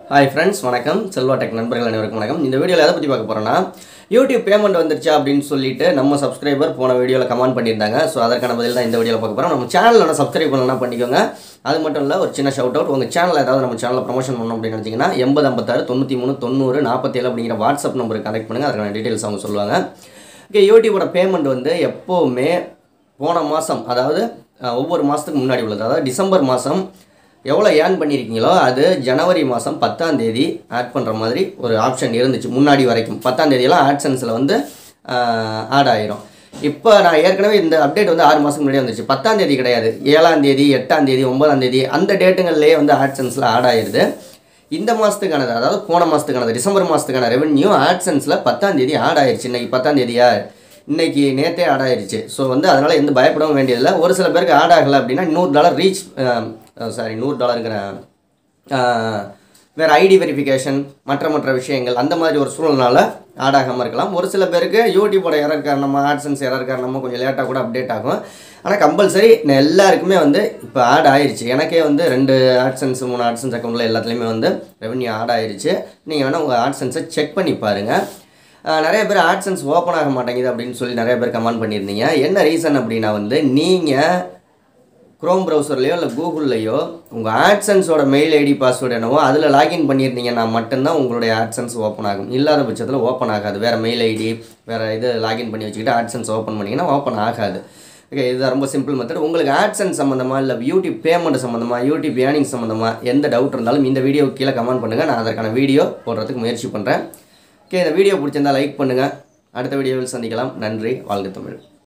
hi friends வணக்கம் Selva tech நண்பர்கள் அனைவருக்கும் வணக்கம் இந்த வீடியோவில் எதை பற்றி பார்க்க போகிறோன்னா யூடியூப் பேமெண்ட் வந்துருச்சா அப்படின்னு சொல்லிட்டு நம்ம சப்ஸ்கிரைபர் போன வீடியோவில் கமெண்ட் பண்ணியிருந்தாங்க ஸோ அதற்கான பதில் தான் இந்த வீடியோவில் பார்க்க போகிறோம் நம்ம சேனலில் சப்ஸ்கிரைப் பண்ணலாம் பண்ணிக்கோங்க அது மட்டும் இல்லை ஒரு சின்ன ஷவுட் அவுட் உங்கள் சேனலில் ஏதாவது நம்ம சேனலில் ப்ரொமோஷன் பண்ணணும் அப்படின்னு நினச்சிங்கன்னா எண்பது ஐம்பத்தாறு தொண்ணூற்றி மூணு தொண்ணூறு நாற்பத்தேழு அப்படிங்கிற வாட்ஸ்அப் நம்பருக்கு கனெக்ட் பண்ணுங்கள் அதுக்கான டீட்டெயில்ஸ் அவங்க சொல்லுவாங்க ஓகே யூடியூபோட பேமெண்ட் வந்து எப்போவுமே போன மாதம் அதாவது அஹ், ஒவ்வொரு மாதத்துக்கு முன்னாடி உள்ளது அதாவது டிசம்பர் மாதம் எவ்வளோ ஏர்ன் பண்ணியிருக்கீங்களோ அது ஜனவரி மாதம் பத்தாம் தேதி ஆட் பண்ணுற மாதிரி ஒரு ஆப்ஷன் இருந்துச்சு முன்னாடி வரைக்கும் பத்தாம் தேதியெல்லாம் ஆட்சன்ஸில் வந்து ஆட் ஆயிரும் இப்போ நான் ஏற்கனவே இந்த அப்டேட் வந்து ஆறு மாதத்துக்கு முன்னாடி வந்துச்சு பத்தாம் தேதி கிடையாது ஏழாம் தேதி எட்டாம் தேதி ஒன்பதாம் தேதி அந்த டேட்டுங்கள்லேயே வந்து ஆட்சன்ஸில் ஆட் ஆயிருது இந்த மாதத்துக்கானது அதாவது போன மாதத்துக்கானது டிசம்பர் மாதத்துக்கான ரெவென்யூ ஆட்சன்ஸில் பத்தாம் தேதி ஆட் ஆயிருச்சு இன்னைக்கு பத்தாம் தேதியா இன்னைக்கு நேற்றே ஆட் ஆயிருச்சு ஸோ வந்து அதனால் எந்த பயப்படவும் வேண்டியதில்லை ஒரு சில பேருக்கு ஆட் ஆகலை அப்படின்னா நூறு டாலர் ரீச் சாரி நூறு டாலருங்கிற வேறு ஐடி வெரிஃபிகேஷன் மற்ற மற்ற விஷயங்கள் அந்த மாதிரி ஒரு சூழ்நிலை ஆட் ஆகாமல் இருக்கலாம் ஒரு சில பேருக்கு யூடியூபோட எரர் காரணமாக ஆட்சன்ஸ் எரர் காரணமாக கொஞ்சம் லேட்டாக கூட அப்டேட் ஆகும் ஆனால் கம்பல்சரி எல்லாருக்குமே வந்து இப்போ ஆட் ஆயிருச்சு எனக்கே வந்து ரெண்டு ஆட்சன்ஸ் மூணு ஆட்சன்ஸ் அக்கௌண்ட்டில் எல்லாத்துலேயுமே வந்து ரெவன்யூ ஆட் ஆயிருச்சு நீங்கள் வேணால் உங்கள் ஆட்சன்ஸை செக் பண்ணி பாருங்கள் ஆஹ் நிறைய பேர் ஆட்சன்ஸ் ஓப்பன் ஆக மாட்டேங்குது அப்படின்னு சொல்லி நிறைய பேர் கமெண்ட் பண்ணியிருந்தீங்க என்ன ரீசன் அப்படின்னா வந்து நீங்கள் குரோம் ப்ரௌசர்லையோ இல்லை கூகுள்லையோ உங்கள் ஆட்சன்ஸோட மெயில் ஐடி பாஸ்வேர்டு என்னவோ அதில் லாகின் பண்ணியிருந்தீங்கன்னா மட்டும்தான் உங்களுடைய ஆட்சன்ஸ் ஓப்பன் ஆகும் இல்லாத பட்சத்தில் ஓப்பன் ஆகாது வேறு மெயில் ஐடி வேறு இது லாகின் பண்ணி வச்சுக்கிட்டு ஆட்சன்ஸ் ஓப்பன் பண்ணிங்கன்னா ஓப்பன் ஆகாது ஓகே இதுதான் ரொம்ப சிம்பிள் மெத்தட் உங்களுக்கு ஆட்சன்ஸ் சம்மந்தமாக இல்லை யூடியூப் பேமெண்ட் சம்மந்தமாக யூடியூப் ஏர்னிங் சம்மந்தமாக எந்த டவுட் இருந்தாலும் இந்த வீடியோ கீழே கமெண்ட் பண்ணுங்கள் நான் அதற்கான வீடியோ போடுறதுக்கு முயற்சி பண்ணுறேன் ஓகே இந்த வீடியோ பிடிச்சிருந்தா லைக் பண்ணுங்கள் அடுத்த வீடியோவில் சந்திக்கலாம் நன்றி வாழ்க தமிழ்